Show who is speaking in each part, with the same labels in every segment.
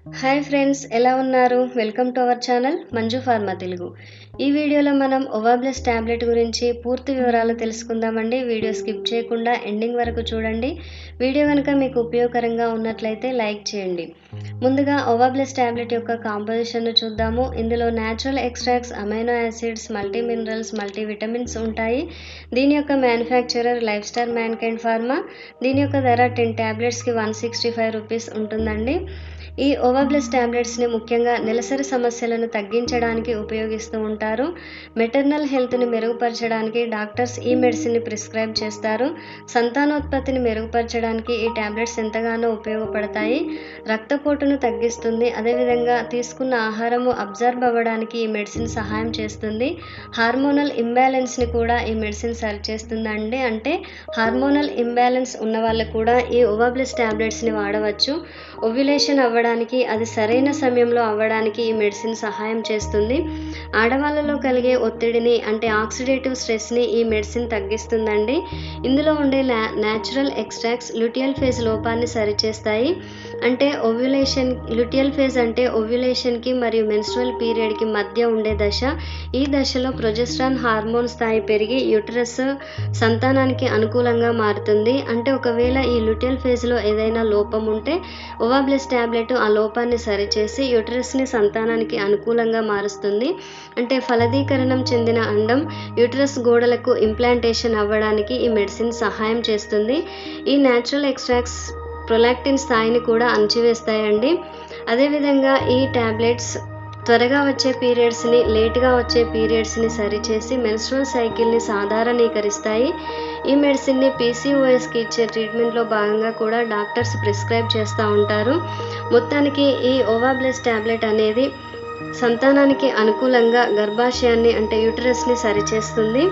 Speaker 1: hi friends ఎలా ఉన్నారు welcome to our channel Manju pharma Telugu ఈ వీడియోలో మనం ఒవాబ్లెస్ ట్యాబ్లెట్ గురించి పూర్తి వివరాలు తెలుసుకుందామండి వీడియో స్కిప్ చేయకుండా ఎండింగ్ వరకు చూడండి వీడియో కనుక మీకు ఉపయోగకరంగా ఉన్నట్లయితే లైక్ చేయండి ముందుగా ఒవాబ్లెస్ ట్యాబ్లెట్ యొక్క కాంపోజిషన్ను చూద్దాము ఇందులో natural extracts amino acids multi minerals multi vitamins ఉంటాయి దీని యొక్క manufacturer life star mankind pharma దీని యొక్క ధర టెన్ ట్యాబ్లెట్స్కి వన్ సిక్స్టీ ఫైవ్ రూపీస్ ఉంటుందండి ఈ ఓవర్బ్లెస్ ట్యాబ్లెట్స్ని ముఖ్యంగా నెలసరి సమస్యలను తగ్గించడానికి ఉపయోగిస్తూ ఉంటారు మెటర్నల్ హెల్త్ని మెరుగుపరచడానికి డాక్టర్స్ ఈ మెడిసిన్ని ప్రిస్క్రైబ్ చేస్తారు సంతానోత్పత్తిని మెరుగుపరచడానికి ఈ ట్యాబ్లెట్స్ ఎంతగానో ఉపయోగపడతాయి రక్తపోటును తగ్గిస్తుంది అదేవిధంగా తీసుకున్న ఆహారము అబ్జర్వ్ అవ్వడానికి ఈ మెడిసిన్ సహాయం చేస్తుంది హార్మోనల్ ఇంబ్యాలెన్స్ని కూడా ఈ మెడిసిన్ సరిచేస్తుందండి అంటే హార్మోనల్ ఇంబ్యాలెన్స్ ఉన్న వాళ్ళు కూడా ఈ ఓవాబ్లెస్ ట్యాబ్లెట్స్ని వాడవచ్చు ఓవ్యులేషన్ అవ్వడానికి అది సరైన సమయంలో అవ్వడానికి ఈ మెడిసిన్ సహాయం చేస్తుంది ఆడవాళ్ళలో కలిగే ఒత్తిడిని అంటే ఆక్సిడేటివ్ స్ట్రెస్ని ఈ మెడిసిన్ తగ్గిస్తుందండి ఇందులో ఉండే న్యాచురల్ ఎక్స్ట్రాక్ట్స్ లుటియల్ ఫేజ్ లోపాన్ని సరిచేస్తాయి అంటే ఓవ్యులేషన్ లుటియల్ ఫేజ్ అంటే ఓవ్యులేషన్కి మరియు మెన్స్ట్రల్ పీరియడ్కి మధ్య ఉండే దశ ఈ దశలో ప్రొజెస్ట్రాన్ హార్మోన్ స్థాయి పెరిగి యూటరస్ సంతానానికి అనుకూలంగా మారుతుంది అంటే ఒకవేళ ఈ లుటియల్ ఫేజ్లో ఏదైనా లోపం ఉంటే ఓవాబ్లెస్ ట్యాబ్లెట్ ఆ లోపాన్ని సరిచేసి యూటరస్ని సంతానానికి అనుకూలంగా మారుస్తుంది అంటే ఫలదీకరణం చెందిన అండం యూటరస్ గోడలకు ఇంప్లాంటేషన్ అవ్వడానికి ఈ మెడిసిన్ సహాయం చేస్తుంది ఈ న్యాచురల్ ఎక్స్ట్రాక్ట్స్ ప్రొలాక్టిన్ స్థాయిని కూడా అణచివేస్తాయండి అదేవిధంగా ఈ ట్యాబ్లెట్స్ త్వరగా వచ్చే పీరియడ్స్ని లేట్గా వచ్చే పీరియడ్స్ని సరిచేసి మెన్స్ట్రల్ సైకిల్ని సాధారణీకరిస్తాయి ఈ మెడిసిన్ని పీసీఓఎస్కి ఇచ్చే ట్రీట్మెంట్లో భాగంగా కూడా డాక్టర్స్ ప్రిస్క్రైబ్ చేస్తూ ఉంటారు మొత్తానికి ఈ ఓవాబ్లెస్ ట్యాబ్లెట్ అనేది సంతానానికి అనుకూలంగా గర్భాశయాన్ని అంటే యూటరస్ని సరిచేస్తుంది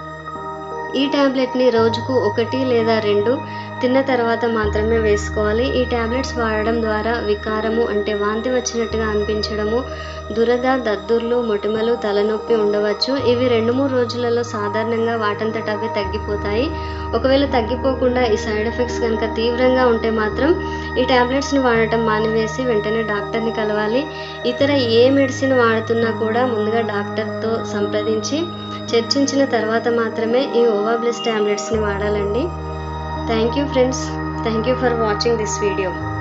Speaker 1: ఈ ట్యాబ్లెట్ని రోజుకు ఒకటి లేదా రెండు తిన్న తర్వాత మాత్రమే వేసుకోవాలి ఈ ట్యాబ్లెట్స్ వాడడం ద్వారా వికారము అంటే వాంతి వచ్చినట్టుగా అనిపించడము దురద దద్దుర్లు మొటిమలు తలనొప్పి ఉండవచ్చు ఇవి రెండు మూడు రోజులలో సాధారణంగా వాటంతట అవి తగ్గిపోతాయి ఒకవేళ తగ్గిపోకుండా ఈ సైడ్ ఎఫెక్ట్స్ కనుక తీవ్రంగా ఉంటే మాత్రం ఈ ట్యాబ్లెట్స్ని వాడటం మానివేసి వెంటనే డాక్టర్ని కలవాలి ఇతర ఏ మెడిసిన్ వాడుతున్నా కూడా ముందుగా డాక్టర్తో సంప్రదించి చర్చించిన తర్వాత మాత్రమే ఈ ఓవాబ్లెస్ ట్యాబ్లెట్స్ని వాడాలండి thank you friends thank you for watching this video